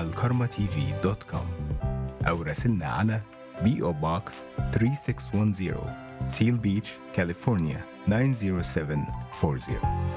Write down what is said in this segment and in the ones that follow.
الكارما أو راسلنا على PO Box 3610 Seal Beach, California 90740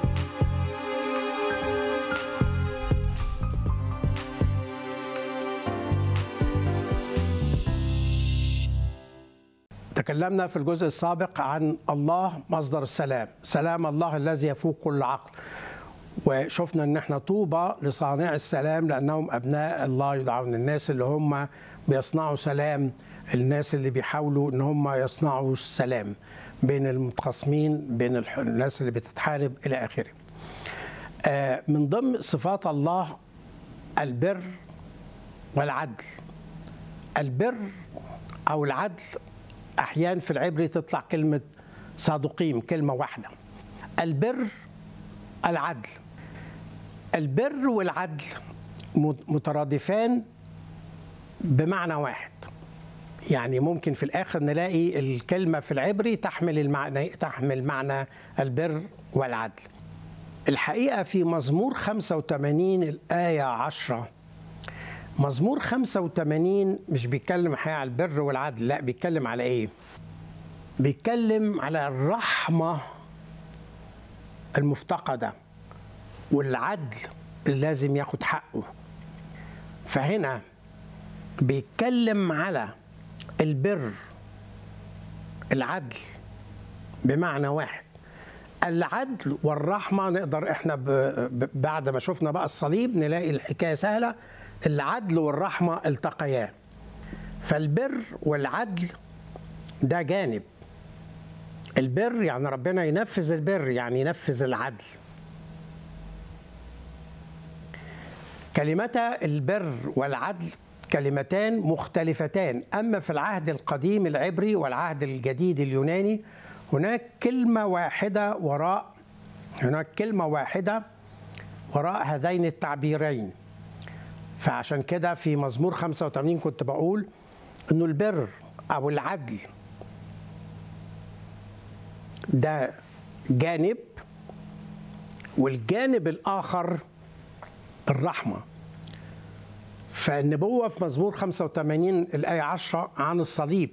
تكلمنا في الجزء السابق عن الله مصدر السلام سلام الله الذي يفوق كل عقل وشفنا ان احنا طوبى لصانع السلام لانهم ابناء الله يدعون الناس اللي هم بيصنعوا سلام الناس اللي بيحاولوا ان هم يصنعوا السلام بين المتخاصمين بين الح- الناس اللي بتتحارب الى اخره آه، من ضمن صفات الله البر والعدل البر او العدل احيانا في العبري تطلع كلمه صادقين كلمه واحده البر العدل البر والعدل مت- مترادفان بمعنى واحد يعني ممكن في الاخر نلاقي الكلمه في العبري تحمل المعنى تحمل معنى البر والعدل الحقيقه في مزمور 85 الايه 10 مزمور 85 مش بيتكلم حقيقة على البر والعدل لا بيتكلم على ايه بيتكلم على الرحمه المفتقده والعدل اللي لازم ياخد حقه فهنا بيتكلم على البر العدل بمعنى واحد العدل والرحمة نقدر احنا ب... ب... بعد ما شفنا بقى الصليب نلاقي الحكاية سهلة العدل والرحمة التقيا فالبر والعدل ده جانب البر يعني ربنا ينفذ البر يعني ينفذ العدل كلمتا البر والعدل كلمتان مختلفتان اما في العهد القديم العبري والعهد الجديد اليوناني هناك كلمه واحده وراء هناك كلمه واحده وراء هذين التعبيرين فعشان كده في مزمور 85 كنت بقول انه البر او العدل ده جانب والجانب الاخر الرحمه فالنبوة في مزمور 85 الآية 10 عن الصليب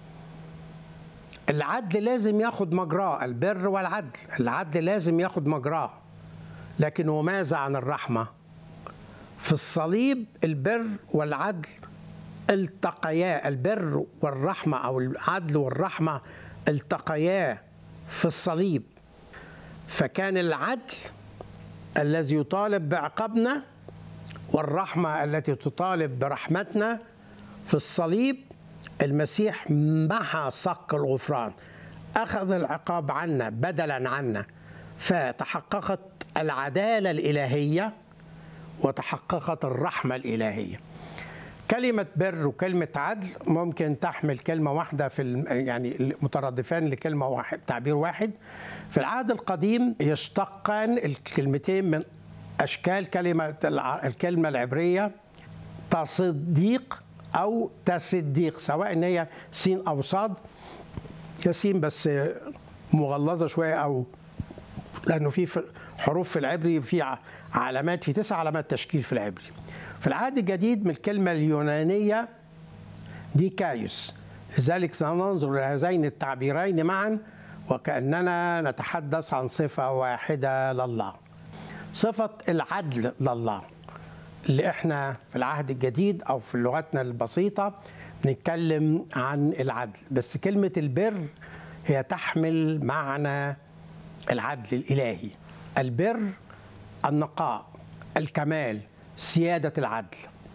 العدل لازم ياخد مجراه البر والعدل العدل لازم ياخد مجراه لكن وماذا عن الرحمة في الصليب البر والعدل التقيا البر والرحمة أو العدل والرحمة التقيا في الصليب فكان العدل الذي يطالب بعقابنا والرحمة التي تطالب برحمتنا في الصليب المسيح محى صك الغفران أخذ العقاب عنا بدلا عنا فتحققت العدالة الإلهية وتحققت الرحمة الإلهية كلمة بر وكلمة عدل ممكن تحمل كلمة واحدة في الم- يعني مترادفان لكلمة واحد تعبير واحد في العهد القديم يشتقان الكلمتين من أشكال كلمة الع- الكلمة العبرية تصديق أو تصديق سواء إن هي سين أو صاد هي سين بس مغلظة شوية أو لانه في في حروف في العبري في ع- علامات في تسع علامات تشكيل في العبري في العهد الجديد من الكلمه اليونانيه دي كايوس لذلك سننظر لهذين التعبيرين معا وكاننا نتحدث عن صفه واحده لله صفه العدل لله اللي احنا في العهد الجديد او في لغتنا البسيطه بنتكلم عن العدل بس كلمه البر هي تحمل معنى العدل الالهي البر النقاء الكمال سياده العدل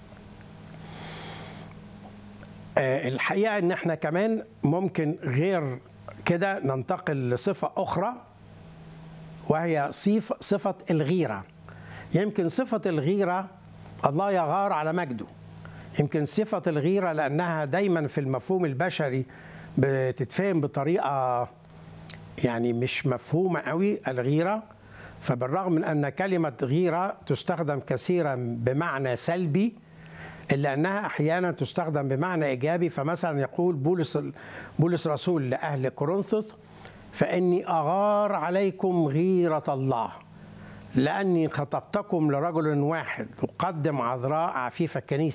آه، الحقيقه ان احنا كمان ممكن غير كده ننتقل لصفه اخرى وهي صف صفه الغيره يمكن صفه الغيره الله يغار على مجده يمكن صفه الغيره لانها دايما في المفهوم البشري بتتفهم بطريقه يعني مش مفهومه قوي الغيره فبالرغم من ان كلمه غيره تستخدم كثيرا بمعنى سلبي الا انها احيانا تستخدم بمعنى ايجابي فمثلا يقول بولس بولس رسول لاهل كورنثوس فاني اغار عليكم غيره الله لأني خطبتكم لرجل واحد أقدم عذراء عفيف الكنيسة